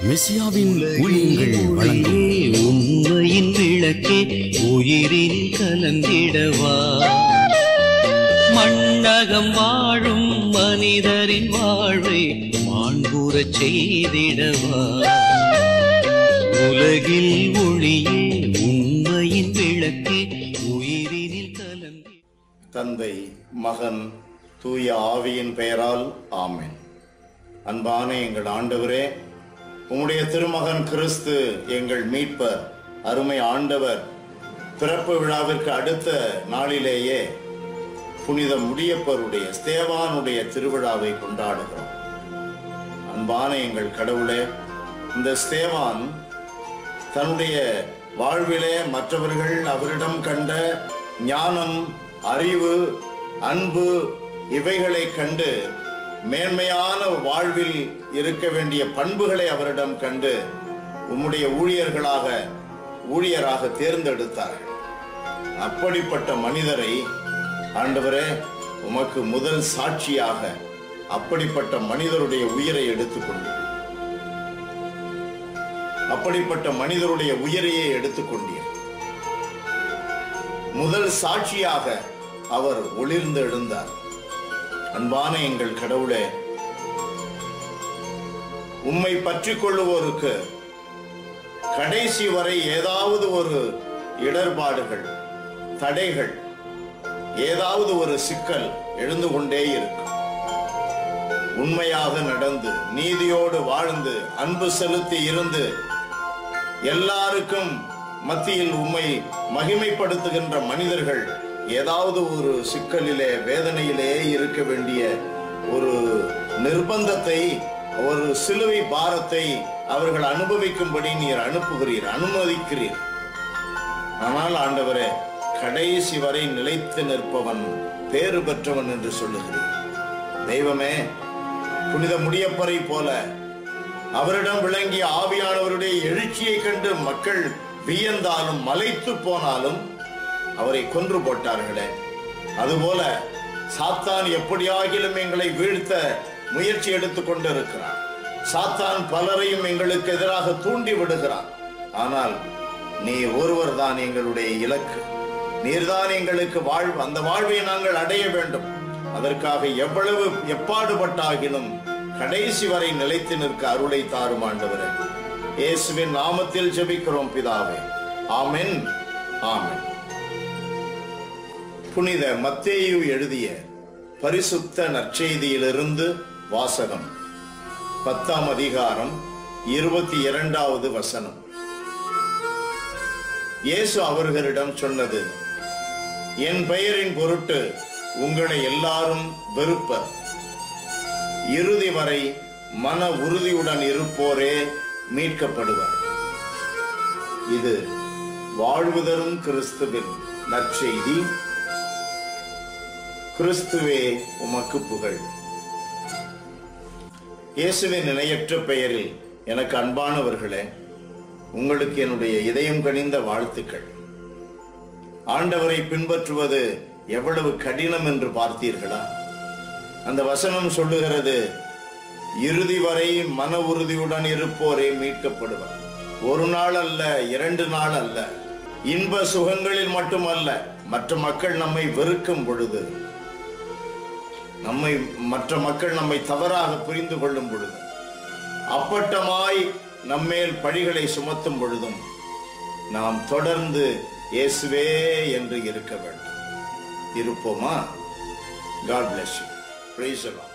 மெசியாவின் ஊழியங்கள் வழங்கும் ஒளியே, உண்மையின் விளக்கே உயிரில் கலந்திடவா மண்ணகம் வாழும் மனிதரின் வாழ்வை மாண்புறச் செய்திடவா உலகில் ஒளியே உண்மையின் விளக்கே உயிரினில் கலந்தி தந்தை மகன் தூய ஆவியின் பெயரால் ஆமென் அன்பான எங்கள் ஆண்டவரே உம்முடைய திருமகன் கிறிஸ்து எங்கள் மீட்பர் அருமை ஆண்டவர் பிறப்பு விழாவிற்கு அடுத்த நாளிலேயே புனித முடியப்பருடைய ஸ்தேவானுடைய திருவிழாவை கொண்டாடுகிறோம் அன்பான எங்கள் கடவுளே இந்த ஸ்தேவான் தன்னுடைய வாழ்விலே மற்றவர்கள் அவரிடம் கண்ட ஞானம் அறிவு அன்பு இவைகளை கண்டு மேன்மையான வாழ்வில் இருக்க வேண்டிய பண்புகளை அவரிடம் கண்டு உம்முடைய ஊழியர்களாக ஊழியராக தேர்ந்தெடுத்தார்கள் அப்படிப்பட்ட மனிதரை ஆண்டவரே உமக்கு முதல் சாட்சியாக அப்படிப்பட்ட மனிதருடைய உயிரை எடுத்துக்கொண்டீர் அப்படிப்பட்ட மனிதருடைய உயிரையே எடுத்துக்கொண்டீர் முதல் சாட்சியாக அவர் ஒளிர்ந்து எழுந்தார் அன்பான எங்கள் கடவுளே உம்மை பற்றி கொள்ளுவோருக்கு கடைசி வரை ஏதாவது ஒரு இடர்பாடுகள் தடைகள் ஏதாவது ஒரு சிக்கல் எழுந்து கொண்டே இருக்கும் உண்மையாக நடந்து நீதியோடு வாழ்ந்து அன்பு செலுத்தி இருந்து எல்லாருக்கும் மத்தியில் உம்மை மகிமைப்படுத்துகின்ற மனிதர்கள் ஏதாவது ஒரு சிக்கலிலே வேதனையிலே இருக்க வேண்டிய ஒரு நிர்பந்தத்தை ஒரு சிலுவை பாரத்தை அவர்கள் அனுபவிக்கும்படி நீர் அனுப்புகிறீர் அனுமதிக்கிறீர் ஆனால் ஆண்டவரே கடைசி வரை நிலைத்து நிற்பவன் பேறு பெற்றவன் என்று சொல்லுகிறீர் தெய்வமே புனித முடியப்பரை போல அவரிடம் விளங்கிய ஆவியானவருடைய எழுச்சியை கண்டு மக்கள் வியந்தாலும் மலைத்து போனாலும் அவரை கொன்று போட்டார்களே அதுபோல சாத்தான் எப்படியாகிலும் எங்களை வீழ்த்த முயற்சி எடுத்துக் கொண்டிருக்கிறான் சாத்தான் பலரையும் எங்களுக்கு எதிராக தூண்டி விடுகிறான் ஆனால் நீ ஒருவர் தான் எங்களுடைய இலக்கு நீர்தான் எங்களுக்கு வாழ்வு அந்த வாழ்வை நாங்கள் அடைய வேண்டும் அதற்காக எவ்வளவு எப்பாடுபட்டாகிலும் கடைசி வரை நிலைத்து நிற்க அருளை தாரும் ஆண்டவரே இயேசுவின் நாமத்தில் ஜெபிக்கிறோம் பிதாவே ஆமென் ஆமென் புனித மத்தேயு எழுதிய பரிசுத்த நற்செய்தியிலிருந்து வாசகம் பத்தாம் அதிகாரம் இருபத்தி இரண்டாவது வசனம் இயேசு அவர்களிடம் சொன்னது என் பெயரின் பொருட்டு உங்களை எல்லாரும் வெறுப்பர் இறுதி வரை மன உறுதியுடன் இருப்போரே மீட்கப்படுவர் இது வாழ்வு தரும் கிறிஸ்துவின் நற்செய்தி கிறிஸ்துவே உமக்கு புகழ் இயேசுவின் நிலையற்ற பெயரில் எனக்கு அன்பானவர்களே உங்களுக்கு என்னுடைய இதயம் கனிந்த வாழ்த்துக்கள் ஆண்டவரை பின்பற்றுவது எவ்வளவு கடினம் என்று பார்த்தீர்களா அந்த வசனம் சொல்லுகிறது இறுதி வரை மன உறுதியுடன் இருப்போரே மீட்கப்படுவர் ஒரு நாள் அல்ல இரண்டு நாள் அல்ல இன்ப சுகங்களில் மட்டுமல்ல மற்ற மக்கள் நம்மை வெறுக்கும் பொழுது நம்மை மற்ற மக்கள் நம்மை தவறாக புரிந்து கொள்ளும் பொழுது அப்பட்டமாய் நம்மேல் பழிகளை சுமத்தும் பொழுதும் நாம் தொடர்ந்து இயேசுவே என்று இருக்க வேண்டும் இருப்போமா காட் பிளஸ் யூ பிரைஸ்